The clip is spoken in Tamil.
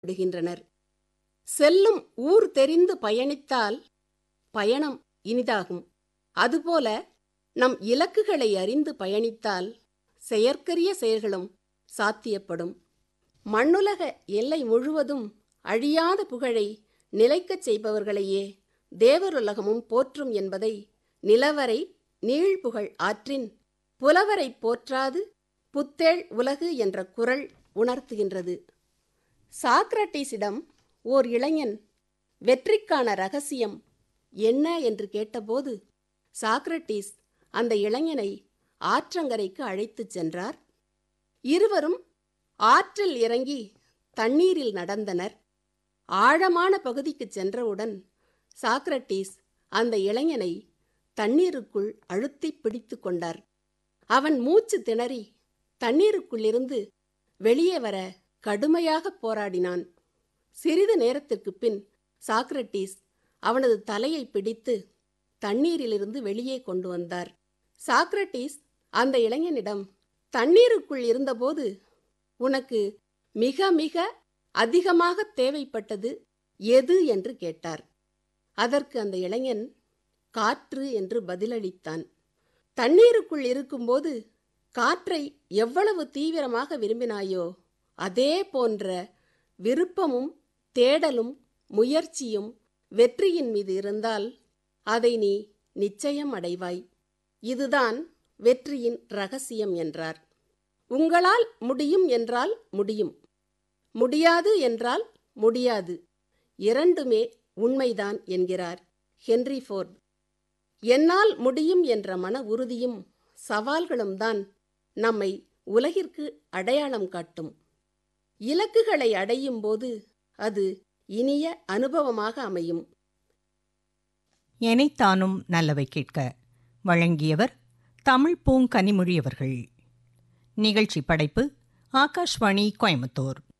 விடுகின்றனர் செல்லும் ஊர் தெரிந்து பயணித்தால் பயணம் இனிதாகும் அதுபோல நம் இலக்குகளை அறிந்து பயணித்தால் செயற்கரிய செயல்களும் சாத்தியப்படும் மண்ணுலக எல்லை முழுவதும் அழியாத புகழை நிலைக்கச் செய்பவர்களையே தேவருலகமும் போற்றும் என்பதை நிலவரை நீழ்புகழ் ஆற்றின் புலவரை போற்றாது புத்தேள் உலகு என்ற குரல் உணர்த்துகின்றது சாக்ரட்டீஸிடம் ஓர் இளைஞன் வெற்றிக்கான ரகசியம் என்ன என்று கேட்டபோது சாக்ரட்டீஸ் அந்த இளைஞனை ஆற்றங்கரைக்கு அழைத்துச் சென்றார் இருவரும் ஆற்றில் இறங்கி தண்ணீரில் நடந்தனர் ஆழமான பகுதிக்குச் சென்றவுடன் சாக்ரட்டீஸ் அந்த இளைஞனை தண்ணீருக்குள் அழுத்திப் பிடித்து கொண்டார் அவன் மூச்சு திணறி தண்ணீருக்குள்ளிருந்து வெளியே வர கடுமையாக போராடினான் சிறிது நேரத்திற்குப் பின் சாக்ரட்டீஸ் அவனது தலையை பிடித்து தண்ணீரிலிருந்து வெளியே கொண்டு வந்தார் சாக்ரட்டீஸ் அந்த இளைஞனிடம் தண்ணீருக்குள் இருந்தபோது உனக்கு மிக மிக அதிகமாக தேவைப்பட்டது எது என்று கேட்டார் அதற்கு அந்த இளைஞன் காற்று என்று பதிலளித்தான் தண்ணீருக்குள் இருக்கும்போது காற்றை எவ்வளவு தீவிரமாக விரும்பினாயோ அதே போன்ற விருப்பமும் தேடலும் முயற்சியும் வெற்றியின் மீது இருந்தால் அதை நீ நிச்சயம் அடைவாய் இதுதான் வெற்றியின் ரகசியம் என்றார் உங்களால் முடியும் என்றால் முடியும் முடியாது என்றால் முடியாது இரண்டுமே உண்மைதான் என்கிறார் ஹென்றி ஃபோர்ட் என்னால் முடியும் என்ற மன உறுதியும் சவால்களும் தான் நம்மை உலகிற்கு அடையாளம் காட்டும் இலக்குகளை அடையும் போது அது இனிய அனுபவமாக அமையும் எனைத்தானும் நல்லவை கேட்க வழங்கியவர் தமிழ் பூங்கனிமொழி அவர்கள் நிகழ்ச்சி படைப்பு ஆகாஷ்வாணி கோயம்புத்தூர்